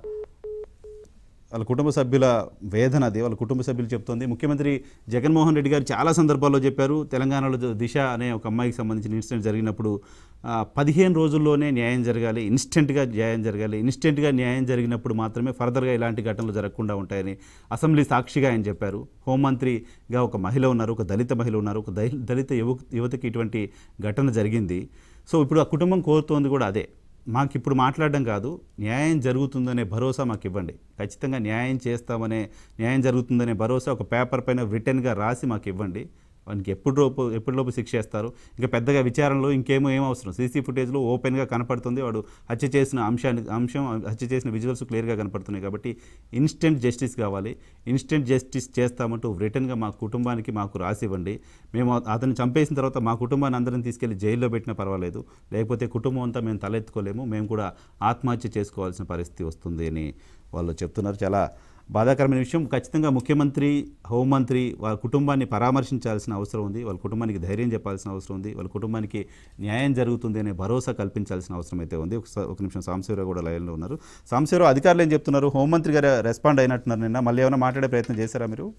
S1: వాళ్ళ కుటుంబ సభ్యుల వేదన అది వాళ్ళ కుటుంబ సభ్యులు చెప్తోంది ముఖ్యమంత్రి జగన్మోహన్ రెడ్డి గారు చాలా సందర్భాల్లో చెప్పారు తెలంగాణలో జ- దిశ అనే ఒక అమ్మాయికి సంబంధించిన ఇన్సిడెంట్ జరిగినప్పుడు ఆ, పదిహేను రోజుల్లోనే న్యాయం జరగాలి ఇన్స్టెంట్గా న్యాయం జరగాలి ఇన్స్టెంట్గా న్యాయం జరిగినప్పుడు మాత్రమే ఫర్దర్గా ఇలాంటి ఘటనలు జరగకుండా ఉంటాయని అసెంబ్లీ సాక్షిగా ఆయన చెప్పారు హోంమంత్రిగా ఒక మహిళ ఉన్నారు ఒక దళిత మహిళ ఉన్నారు ఒక దళి- దళిత యువ యువతకి ఇటువంటి ఘటన జరిగింది సో ఇప్పుడు ఆ కుటుంబం కోరుతోంది కూడా అదే మాకు ఇప్పుడు మాట్లాడడం కాదు న్యాయం జరుగుతుందనే భరోసా మాకు ఇవ్వండి ఖచ్చితంగా న్యాయం చేస్తామనే న్యాయం జరుగుతుందనే భరోసా ఒక పేపర్ పైన రిటర్న్గా రాసి మాకు ఇవ్వండి వానికి ఎప్పుడు లోపు ఎప్పటిలోపు శిక్ష చేస్తారు ఇంకా పెద్దగా విచారణలో ఇంకేమో ఏం అవసరం సీసీ ఫుటేజ్లో ఓపెన్గా కనపడుతుంది వాడు హత్య చేసిన అంశాన్ని అంశం హత్య చేసిన విజువల్స్ క్లియర్గా కనపడుతున్నాయి కాబట్టి ఇన్స్టెంట్ జస్టిస్ కావాలి ఇన్స్టెంట్ జస్టిస్ చేస్తామంటూ రిటర్న్గా మా కుటుంబానికి మాకు రాసి ఇవ్వండి మేము అతన్ని చంపేసిన తర్వాత మా కుటుంబాన్ని అందరం తీసుకెళ్లి జైల్లో పెట్టినా పర్వాలేదు లేకపోతే కుటుంబం అంతా మేము తలెత్తుకోలేము మేము కూడా ఆత్మహత్య చేసుకోవాల్సిన పరిస్థితి వస్తుంది అని వాళ్ళు చెప్తున్నారు చాలా బాధాకరమైన విషయం ఖచ్చితంగా ముఖ్యమంత్రి హోంమంత్రి వాళ్ళ కుటుంబాన్ని పరామర్శించాల్సిన అవసరం ఉంది వాళ్ళ కుటుంబానికి ధైర్యం చెప్పాల్సిన అవసరం ఉంది వాళ్ళ కుటుంబానికి న్యాయం జరుగుతుంది అనే భరోసా కల్పించాల్సిన అవసరం అయితే ఉంది ఒకసా- ఒక నిమిషం సాంశివరావు కూడా లైన్లో ఉన్నారు సాంశివరావు అధికారులు ఏం చెప్తున్నారు హోంమంత్రి గారు రెస్పాండ్ అయినట్టున్నారు నిన్న మళ్ళీ ఏమైనా మాట్లాడే ప్రయత్నం చేశారా మీరు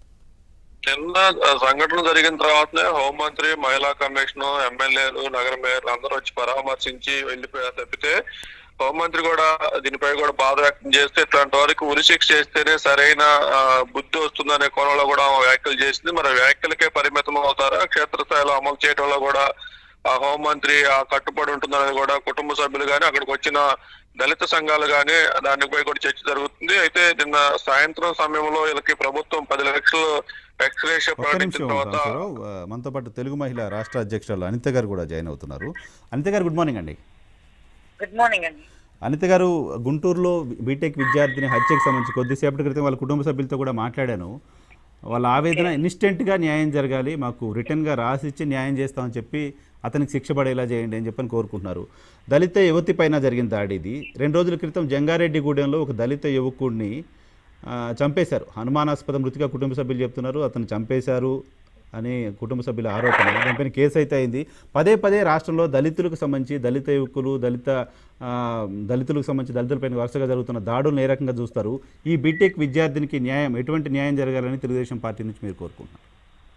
S2: నిన్న ఆ, సంఘటన జరిగిన తర్వాతనే హోంమంత్రి మహిళా కమిషన్ ఎమ్మెల్యేలు నగర మేయర్లు అందరూ వచ్చి పరామర్శించి వెళ్ళిపోయారు తప్పితే హోంమంత్రి కూడా దీనిపై కూడా బాధ వ్యక్తం చేస్తే ఇట్లాంటి వారికి ఉరిశిక్ష చేస్తేనే సరైన ఆ, బుద్ధి వస్తుందనే కోణంలో కూడా ఆమె వ్యాఖ్యలు చేసింది మరి వ్యాఖ్యలకే పరిమితం అవుతారా క్షేత్రస్థాయిలో అమలు చేయడంలో కూడా ఆ హోంమంత్రి ఆ కట్టుబడి ఉంటుందనేది కూడా కుటుంబ సభ్యులు గాని అక్కడికి వచ్చిన దళిత సంఘాలు గాని దానిపై కూడా చర్చ జరుగుతుంది అయితే నిన్న సాయంత్రం సమయంలో వీళ్ళకి ప్రభుత్వం పది లక్షలు ఎక్స్గ్రేషియా
S1: ఒక్క
S2: ప్రకటించిన
S1: నిమిషం
S2: తర్వాత
S1: సాంశివరావు ఆ, మనతో పాటు తెలుగు మహిళ రాష్ట్ర అధ్యక్షురాలు అనిత గారు కూడా జాయిన్ అవుతున్నారు అనిత గారు గుడ్ మార్నింగ్ అండి
S5: గుడ్ మార్నింగ్ అండి
S1: అనిత గారు గుంటూరులో బీటెక్ విద్యార్థిని హత్యకు సంబంధించి కొద్దిసేపటి క్రితం వాళ్ళ కుటుంబ సభ్యులతో కూడా మాట్లాడాను వాళ్ళ ఆవేదన ఇన్స్టెంట్గా న్యాయం జరగాలి మాకు రిటర్న్గా రాసిచ్చి న్యాయం చేస్తామని చెప్పి అతనికి శిక్ష పడేలా చేయండి అని చెప్పని కోరుకుంటున్నారు దళిత యువతి పైన జరిగిన దాడి ఇది రెండు రోజుల క్రితం జంగారెడ్డిగూడెంలో ఒక దళిత యువకుడిని ఆ, చంపేశారు అనుమానాస్పద మృతిగా కుటుంబ సభ్యులు చెప్తున్నారు అతను చంపేశారు అని కుటుంబ సభ్యుల ఆరోపణ దానిపైన కేసు అయితే అయింది పదే పదే రాష్ట్రంలో దళితులకు సంబంధించి దళిత యువకులు దళిత ఆ, దళితులకు సంబంధించి దళితులపైన వరుసగా జరుగుతున్న దాడులను ఏ రకంగా చూస్తారు ఈ బీటెక్ విద్యార్థినికి న్యాయం ఎటువంటి న్యాయం జరగాలని తెలుగుదేశం పార్టీ నుంచి మీరు కోరుకుంటున్నారు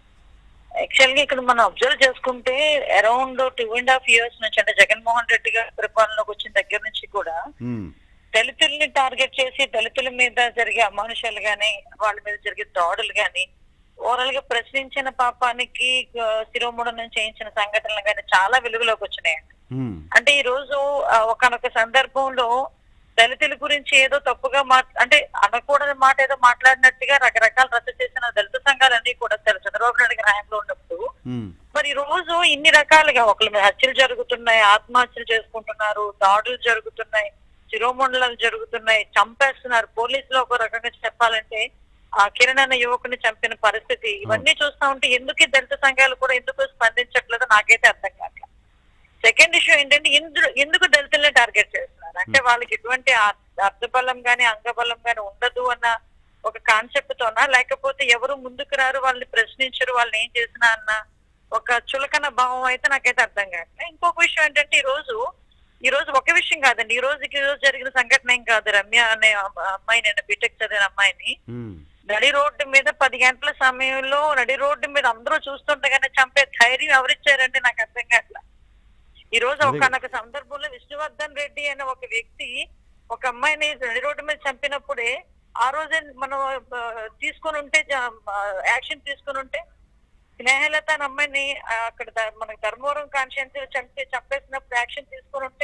S5: యాక్చువల్ గా ఇక్కడ మనం అబ్జర్వ్ చేసుకుంటే around two and half years నుంచి అంటే జగన్మోహన్ రెడ్డి గారి పరిపాలనలోకి వచ్చిన దగ్గర నుంచి కూడా
S1: మ్మ్.
S5: దళితుల్ని టార్గెట్ చేసి దళితుల మీద జరిగే అమానుషాలు గాని వాళ్ళ మీద జరిగే దాడులు గాని ఓవరాల్ గా ప్రశ్నించిన పాపానికి ఆ, శిరోముడనం చేయించిన సంఘటనలు గాని చాలా వెలుగులోకి వచ్చినాయండి
S1: మ్మ్.
S5: అంటే ఈ రోజు ఒకనొక సందర్భంలో దళితుల గురించి ఏదో తప్పుగా మాట్ అంటే అనకూడని మాట ఏదో మాట్లాడినట్టుగా రకరకాల రద్దు చేసిన దళిత సంఘాలన్నీ కూడా తెల- చంద్రబాబు నాయుడు గారి హయాంలో ఉన్నప్పుడు
S1: మ్మ్.
S5: మరి ఈ రోజు ఇన్ని రకాలుగా ఒకళ్ళ మీద హత్యలు జరుగుతున్నాయి ఆత్మహత్యలు చేసుకుంటున్నారు దాడులు జరుగుతున్నాయి శిరోమండలాలు జరుగుతున్నాయి చంపేస్తున్నారు పోలీసులు ఒక రకంగా చెప్పాలంటే ఆ కిరణ్ అనే యువకుని చంపిన పరిస్థితి ఇవన్నీ చూస్తా ఉంటే ఎందుకు ఈ దళిత సంఘాలు కూడా ఎందుకు స్పందించట్లేదో నాకైతే అర్థం కావట్లేదు సెకండ్ ఇష్యూ ఏంటంటే ఎందుకు ఎందుకు దళితుల్ని టార్గెట్ చేస్తున్నారు అంటే వాళ్ళకి ఎటువంటి అర్- అర్థబలం గాని అంగబలం గాని ఉండదు అన్న ఒక కాన్సెప్ట్ తోనా లేకపోతే ఎవరు ముందుకు రారు వాళ్ళని ప్రశ్నించరు వాళ్ళని ఏం చేసినా అన్న ఒక చులకన భావం అయితే నాకైతే అర్థం కావట్లేదు ఇంకొక విషయం ఏంటంటే ఈ రోజు ఈ రోజు ఒక విషయం కాదండి ఈ రోజుకి ఈ రోజు జరిగిన సంఘటన ఏం కాదు రమ్య అనే అమ్మ- అమ్మాయి నేను బీటెక్ చదివిన అమ్మాయిని
S1: మ్మ్.
S5: నడి రోడ్డు మీద పది గంటల సమయంలో నడి రోడ్డు మీద అందరూ చూస్తుండగానే చంపే ధైర్యం ఎవరిచ్చారంటే నాకు అర్థం కావట్లా ఈ రోజు
S1: అదే.
S5: ఒకనొక సందర్భంలో విష్ణువర్ధన్ రెడ్డి అనే ఒక వ్యక్తి ఒక అమ్మాయిని నడి రోడ్డు మీద చంపినప్పుడే ఆ రోజే మనం ఆ, తీసుకొని ఉంటే యాక్షన్ తీసుకొని ఉంటే స్నేహలత అనే అమ్మాయిని ఆ, అక్కడ ద- మనకి ధర్మవరం కాన్షియన్స్ చంపి చంపేసినప్పుడు యాక్షన్ తీసుకొని ఉంటే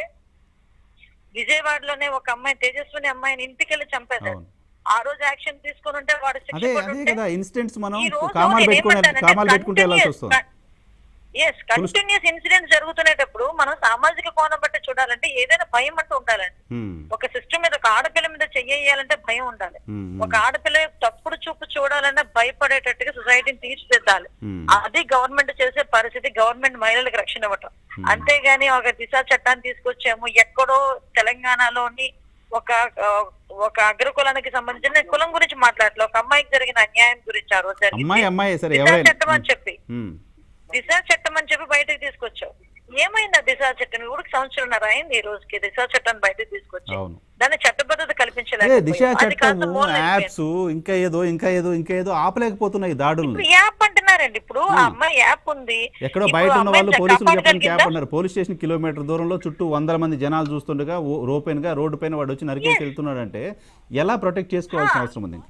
S5: విజయవాడలోనే ఒక అమ్మాయి తేజస్విని అమ్మాయిని ఇంటికెళ్ళి చంపేశారు
S1: అవును.
S5: ఆ రోజు యాక్షన్ తీసుకొని ఉంటే వాడు శిక్ష
S1: అదే
S5: పడి
S1: అదే
S5: ఉంటే
S1: కదా ఇన్సిడెంట్స్ మనం
S5: ఈ రోజు
S1: కామాలు
S5: నేను
S1: పెట్టుకుని
S5: ఏమంటానంటే
S1: కామాలు పెట్టుకుంటే వెళ్ళాల్సి వస్తుంది
S5: ఎస్ కంటిన్యూస్ ఇన్సిడెంట్స్ జరుగుతున్నప్పుడు మనం సామాజిక కోణం బట్టి చూడాలంటే ఏదైనా భయం అంటూ ఉండాలండి
S1: మ్మ్.
S5: ఒక సిస్టమ్ మీద ఒక ఆడపిల్ల మీద చెయ్యాలంటే భయం ఉండాలి
S1: మ్మ్.
S5: ఒక ఆడపిల్ల తప్పుడు చూపు చూడాలన్నా భయపడేటట్టుగా సొసైటీని తీర్చిదిద్దాలి
S1: మ్మ్.
S5: అది గవర్నమెంట్ చేసే పరిస్థితి గవర్నమెంట్ మహిళలకు రక్షణ ఇవ్వటం అంతేగాని ఒక దిశ చట్టాన్ని తీసుకొచ్చాము ఎక్కడో తెలంగాణలోని ఒక ఆ, ఒక అగ్రకులానికి సంబంధించిన కులం గురించి మాట్లాడలేదు ఒక అమ్మాయికి జరిగిన అన్యాయం గురించి ఆ రోజు జరిగింది.
S1: అమ్మాయి అమ్మాయి సరే
S5: దిశా
S1: ఎవరైనా
S5: చట్టం అని చెప్పి
S1: మ్మ్.
S5: దిశ చట్టం అని చెప్పి బయటకు తీసుకొచ్చావు ఏమైంది ఆ దిశ చట్టం ఇప్పుడు సంవత్సరంన్నర అయింది ఈ రోజుకి దిశ చట్టాన్ని బయటకు తీసుకొచ్చావు
S1: అవును.
S5: దాన్ని చట్టబద్ధత
S1: అదే
S5: కల్పించలేదు
S1: దిశ చట్టము యాప్స్ ఇంకా ఏదో ఇంకా ఏదో ఇంకా ఏదో ఆపలేకపోతున్నాయి దాడుల్ని
S5: ఇప్పుడు యాప్ అంటున్నారండి ఇప్పుడు ఆ అమ్మాయి యాప్ ఉంది
S1: ఎక్కడో
S5: ఇప్పుడు
S1: బయట ఉన్న
S5: అమ్మాయిని
S1: వాళ్ళు పోలీసులు చెప్పడానికి
S5: కాపాడగలిగిందా?
S1: యాప్ అన్నారు పోలీస్ స్టేషన్ కిలోమీటర్ దూరంలో చుట్టూ వందల మంది జనాలు చూస్తుండగా ఓపెన్ గా రోడ్డు పైన వాడు వచ్చి నరికేసి వెళ్తున్నాడంటే ఎలా ప్రొటెక్ట్ చేసుకోవాల్సిన అవసరం ఉంది ఇంకా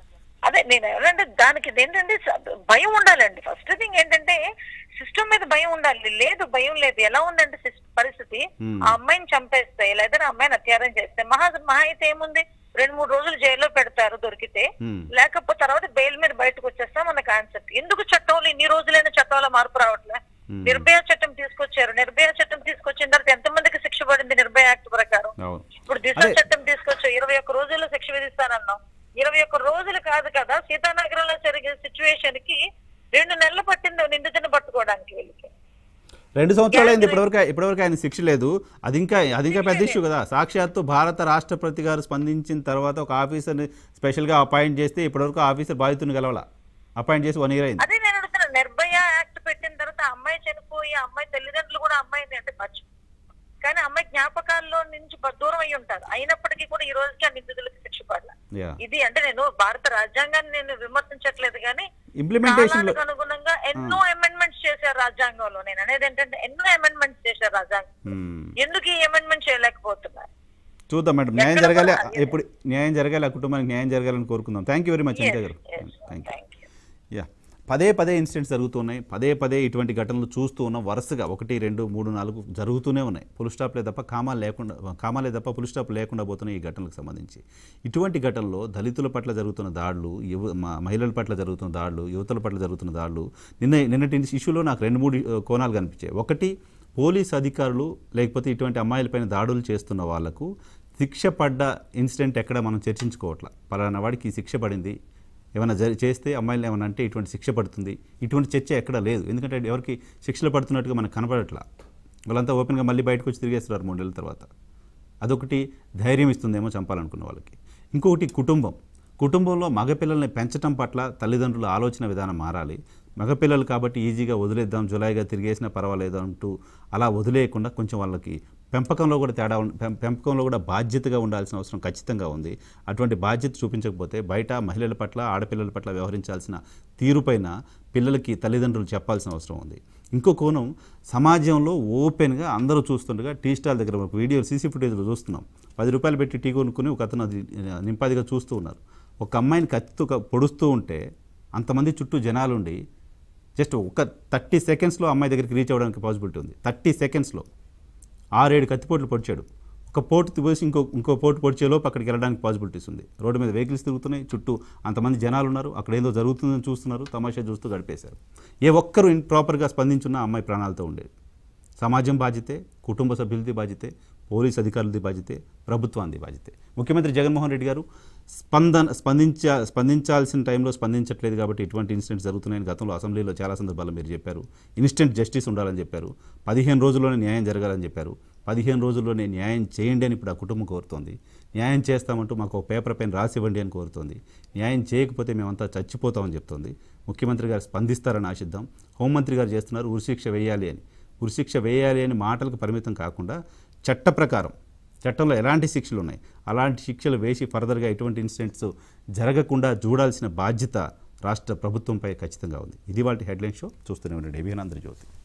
S5: అదే నేను ఎవరంటే దానికి ఇది ఏంటంటే స- భయం ఉండాలండి ఫస్ట్ థింగ్ ఏంటంటే సిస్టమ్ మీద భయం ఉండాలి లేదు భయం లేదు ఎలా ఉందంటే సిస్- పరిస్థితి
S1: Hmm.
S5: ఆ అమ్మాయిని చంపేస్తే లేదా ఆ అమ్మాయిని హత్యారం చేస్తే మహా మహా అయితే ఏముంది రెండు మూడు రోజులు జైల్లో పెడతారు దొరికితే
S1: Hmm.
S5: లేకపోతే తర్వాత బెయిల్ మీద బయటకు వచ్చేస్తాం మన కాన్సెప్ట్ ఎందుకు చట్టంలో ఇన్ని రోజులైన చట్టంలో మార్పు రావట్లే
S1: Hmm.
S5: నిర్భయ చట్టం తీసుకొచ్చారు నిర్భయ చట్టం తీసుకొచ్చిన తర్వాత ఎంతమందికి శిక్ష పడింది నిర్భయ యాక్ట్ ప్రకారం
S1: అవును
S5: ఇప్పుడు దిశ
S1: అదే.
S5: చట్టం తీసుకొచ్చి ఇరవై ఒక్క రోజుల్లో శిక్ష విధిస్తానన్నాం ఇరవై ఒక్క రోజులు కాదు కదా సీతానగరంలో జరిగిన సిచ్యువేషన్ కి రెండు నెలలు పట్టింది నిందితుని పట్టుకోవడానికి వీళ్ళకి
S1: రెండు సంవత్సరాలు అయింది ఇప్పటివరకు ఇప్పటివరకు ఆయన శిక్ష లేదు అది ఇంకా అది ఇంకా పెద్ద ఇష్యూ కదా సాక్షాత్తు భారత రాష్ట్రపతి గారు స్పందించిన తర్వాత ఒక ఆఫీసర్ని స్పెషల్గా అపాయింట్ చేస్తే ఇప్పటివరకు ఆఫీసర్ బాధితుని గెలవాల అపాయింట్ చేసి వన్ ఇయర్ అయింది
S5: అదే నేను అడుగుతున్నా నిర్భయ యాక్ట్ పెట్టిన తర్వాత ఆ అమ్మాయి చనిపోయి ఆ అమ్మాయి తల్లిదండ్రులు కూడా అమ్మాయిని అంటే మర్చి కానీ అమ్మాయి జ్ఞాపకాల్లో నుంచి బ- దూరం అయి ఉంటారు అయినప్పటికీ కూడా ఈ రోజుకి ఆ నిందితులకు శిక్ష పడాల
S1: యా
S5: ఇది అంటే నేను భారత రాజ్యాంగాన్ని నేను విమర్శించట్లేదు కానీ
S1: ఇంప్లిమెంటేషన్ లో
S5: కాలానికి అనుగుణంగా ఎన్నో అమెండ్మెంట్స్ చేశారు రాజ్యాంగంలో నేను అనేది ఏంటంటే ఎన్నో అమెండ్మెంట్స్ చేశారు రాజ్యాంగం
S1: Hmm.
S5: ఎందుకు ఈ అమెండ్మెంట్ చేయలేకపోతున్నారు
S1: చూద్దాం మేడం న్యాయం
S5: ఎక్కడ
S1: జరగాలి
S5: కూడా అదే.
S1: ఎప్పుడు న్యాయం జరగాలి ఆ కుటుంబానికి న్యాయం జరగాలని కోరుకుందాం thank you very much Anitha garu
S5: Yes, yes,
S1: thank you
S5: thank you.
S1: Yeah పదే పదే ఇన్సిడెంట్స్ జరుగుతున్నాయి పదే పదే ఇటువంటి ఘటనలు చూస్తూ ఉన్నాం వరుసగా ఒకటి రెండు మూడు నాలుగు జరుగుతూనే ఉన్నాయి పుల్ స్టాప్లే తప్ప కామాలు లేకుండా కామాలే తప్ప పుల్ స్టాప్ లేకుండా పోతున్నాయి ఈ ఘటనలకు సంబంధించి ఇటువంటి ఘటనలో దళితుల పట్ల జరుగుతున్న దాడులు యువ మ- మహిళల పట్ల జరుగుతున్న దాడులు యువతల పట్ల జరుగుతున్న దాడులు నిన్న నిన్నటి ఇష్యూలో నాకు రెండు మూడు ఆ, కోణాలు కనిపించాయి ఒకటి పోలీస్ అధికారులు లేకపోతే ఇటువంటి అమ్మాయిలపైన దాడులు చేస్తున్న వాళ్లకు శిక్ష పడ్డ ఇన్సిడెంట్ ఎక్కడ మనం చర్చించుకోవట్లా పలానా వాడికి ఈ శిక్ష పడింది ఏమైనా జరి చేస్తే అమ్మాయిలు ఏమైనా అంటే ఇటువంటి శిక్ష పడుతుంది ఇటువంటి చర్చ ఎక్కడ లేదు ఎందుకంటే ఎవరికి శిక్షలు పడుతున్నట్టుగా మనకు కనపడట్లా వాళ్ళంతా ఓపెన్గా మళ్ళీ బయటకు వచ్చి తిరిగేస్తున్నారు మూడు నెలల తర్వాత అదొకటి ధైర్యం ఇస్తుందేమో చంపాలనుకున్న వాళ్ళకి ఇంకొకటి కుటుంబం కుటుంబంలో మగపిల్లల్ని పెంచడం పట్ల తల్లిదండ్రుల ఆలోచన విధానం మారాలి మగపిల్లలు కాబట్టి ఈజీగా వదిలేద్దాం జులాయిగా తిరిగేసినా పర్వాలేదు అంటూ అలా వదిలేయకుండా కొంచెం వాళ్ళకి పెంపకంలో కూడా తేడా ఉం- పెం- పెంపకంలో కూడా బాధ్యతగా ఉండాల్సిన అవసరం ఖచ్చితంగా ఉంది అటువంటి బాధ్యత చూపించకపోతే బయట మహిళల పట్ల ఆడపిల్లల పట్ల వ్యవహరించాల్సిన తీరుపైన పిల్లలకి తల్లిదండ్రులు చెప్పాల్సిన అవసరం ఉంది ఇంకో కోణం సమాజంలో ఓపెన్గా అందరూ చూస్తుండగా టీ స్టాల్ దగ్గర ఒక వీడియో సీసీ ఫుటేజ్లో చూస్తున్నాం పది రూపాయలు పెట్టి టీ కొనుక్కుని ఒక అతను అది ఆ, నింపాదిగా చూస్తూ ఉన్నారు ఒక అమ్మాయిని కత్తితో క- పొడుస్తూ ఉంటే అంతమంది చుట్టూ జనాలుండి జస్ట్ ఒక థర్టీ సెకండ్స్లో అమ్మాయి దగ్గరికి రీచ్ అవ్వడానికి పాసిబిలిటీ ఉంది థర్టీ సెకండ్స్లో ఆరేడు కత్తిపోట్లు పొడిచాడు ఒక పోటు తీసి ఇంకో ఇంకో పోటు పొడిచేలోపు అక్కడికి వెళ్ళడానికి పాసిబిలిటీస్ ఉంది రోడ్డు మీద వెహికల్స్ తిరుగుతున్నాయి చుట్టూ అంతమంది జనాలు ఉన్నారు అక్కడ ఏదో జరుగుతుందని చూస్తున్నారు తమాషా చూస్తూ గడిపేశారు ఏ ఒక్కరు ప్రాపర్గా స్పందించున్న అమ్మాయి ప్రాణాలతో ఉండేది సమాజం బాధ్యతే కుటుంబ సభ్యులది బాధ్యతే పోలీస్ అధికారులది బాధ్యతే ప్రభుత్వానికి బాధ్యతే ముఖ్యమంత్రి జగన్మోహన్ రెడ్డి గారు స్పందన స్పందించ స్పందించాల్సిన టైంలో స్పందించట్లేదు కాబట్టి ఇటువంటి ఇన్సిడెంట్స్ జరుగుతున్నాయని గతంలో అసెంబ్లీలో చాలా సందర్భాల్లో మీరు చెప్పారు ఇన్స్టెంట్ జస్టిస్ ఉండాలని చెప్పారు పదిహేను రోజుల్లోనే న్యాయం జరగాలని చెప్పారు పదిహేను రోజుల్లోనే న్యాయం చేయండి అని ఇప్పుడు ఆ కుటుంబం కోరుతోంది న్యాయం చేస్తామంటూ మాకు ఒక పేపర్ పైన రాసి ఇవ్వండి అని కోరుతోంది న్యాయం చేయకపోతే మేమంతా చచ్చిపోతామని చెప్తోంది ముఖ్యమంత్రి గారు స్పందిస్తారని ఆశిద్దాం హోంమంత్రి గారు చేస్తున్నారు ఉరిశిక్ష వేయాలి అని ఉరిశిక్ష వేయాలి అని మాటలకు పరిమితం కాకుండా చట్ట ప్రకారం చట్టంలో ఎలాంటి శిక్షలు ఉన్నాయి అలాంటి శిక్షలు వేసి ఫర్దర్గా ఎటువంటి ఇన్సిడెంట్స్ జరగకుండా చూడాల్సిన బాధ్యత రాష్ట్ర ప్రభుత్వంపై ఖచ్చితంగా ఉంది ఇది వాళ్ళ హెడ్లైన్ షో చూస్తూనే ఉండండి అభినందన జ్యోతి